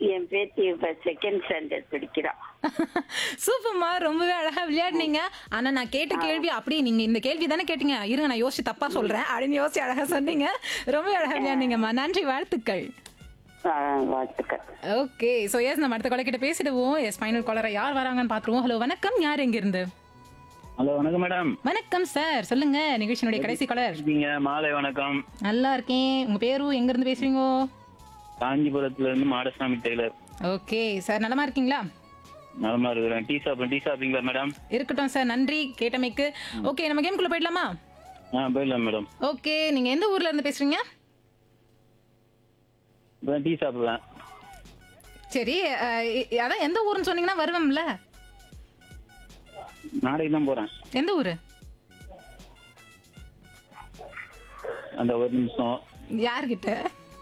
என் பேத்தி இப்ப second standard படிக்கிறா சூப்பர்மா ரொம்பவே அழகா விளையாடுனீங்க ஆனா நான் கேட்ட கேள்வி அப்படியே நீங்க இந்த கேள்வி தானே கேட்டீங்க இருங்க நான் யோசிச்சு தப்பா சொல்றேன் அப்படின்னு யோசிச்சு அழகா சொன்னீங்க ரொம்பவே அழகா விளையாடுனீங்கம்மா நன்றி வாழ்த்துக்கள் ஆ, வாழ்த்துக்கள் ஓகே ஸோ எஸ் நம்ம அடுத்த கொலை கிட்ட பேசிடுவோம் எஸ் ஃபைனல் காலரை யார் வராங்கன்னு பார்த்துருவோம் ஹலோ வணக்கம் யார் எங்க இருந்து ஹலோ வணக்கம் மேடம் வணக்கம் சார் சொல்லுங்க நிகழ்ச்சியினுடைய கடைசி காலர் இருக்கீங்க மாலை வணக்கம் நல்லா இருக்கேன் உங்க பேரும் எங்க இருந்து பேசுறீங்க காஞ்சிபுரத்துல இருந்து மாடசாமி டெய்லர் ஓகே சார் நலமா இருக்கீங்களா நலமா இருக்கிறேன் டீ ஷாப் டீ ஷாப்பிங்களா மேடம் இருக்கட்டும் சார் நன்றி கேட்டமைக்கு ஓகே நம்ம கேம்குள்ள போயிடலாமா ஆ போயிடலாம் மேடம் ஓகே நீங்க எந்த ஊர்ல இருந்து பேசுறீங்க இப்போ டீ சாப்பிடுவேன் சரி அஹ், இ- அதான் எந்த ஊருன்னு சொன்னீங்கன்னா வருவேன்ல நாளைக்கு தான் போறேன் எந்த ஊரு அந்த ஒரு நிமிஷம் யார்கிட்ட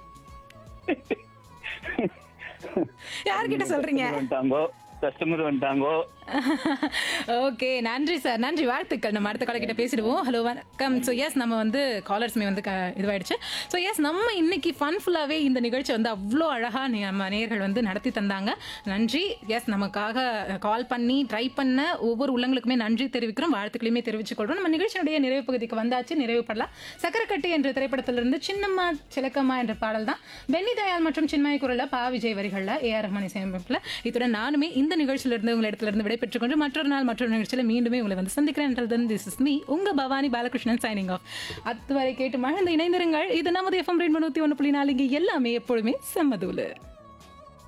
யார்கிட்ட சொல்றீங்க வந்துட்டாங்கோ கஸ்டமர் வந்துட்டாங்கோ ஓகே நன்றி சார் நன்றி வாழ்த்துக்கள் நம்ம அடுத்த காலர் கிட்ட பேசிடுவோம் ஹலோ வணக்கம் ஸோ எஸ் நம்ம வந்து காலர்ஸ்மே வந்து க- இதுவாயிடுச்சு ஸோ எஸ் நம்ம இன்னைக்கு ஃபன்ஃபுல்லாகவே இந்த நிகழ்ச்சி வந்து அவ்வளோ அழகாக நம்ம நேயர்கள் வந்து நடத்தி தந்தாங்க நன்றி எஸ் நமக்காக கால் பண்ணி ட்ரை பண்ண ஒவ்வொரு உள்ளங்களுக்குமே நன்றி தெரிவிக்கிறோம் வாழ்த்துக்களையுமே தெரிவிச்சுக்கொள்றோம் நம்ம நிகழ்ச்சியுடைய நிறைவு பகுதிக்கு வந்தாச்சு நிறைவு பண்ணலாம் சக்கரக்கட்டு என்ற திரைப்படத்திலிருந்து சின்னம்மா சிலக்கம்மா என்ற பாடல் தான் பென்னி தயாள் மற்றும் சின்மய குரல்ல பா விஜய் வரிகளில் ஏஆர் ரஹ்மான் இசையமைப்பில் இத்துடன் நானுமே இந்த நிகழ்ச்சியிலிருந்து உங்கள் இடத்துல இருந்து விடைபெற்றுக் கொண்டு மற்றொரு நாள் மற்றொரு நிகழ்ச்சியில் மீண்டுமே உங்களை வந்து சந்திக்கிறேன் என்றது திஸ் இஸ் மீ உங்க பவானி பாலகிருஷ்ணன் சைனிங் ஆஃப் அதுவரை கேட்டு மகிழ்ந்து இணைந்திருங்கள் இது நமது எஃப்எம் ரெண்டு நூற்றி ஒன்று புள்ளி நாலு இங்கே எல்லாமே எப்பொழுதுமே செம்மதூலு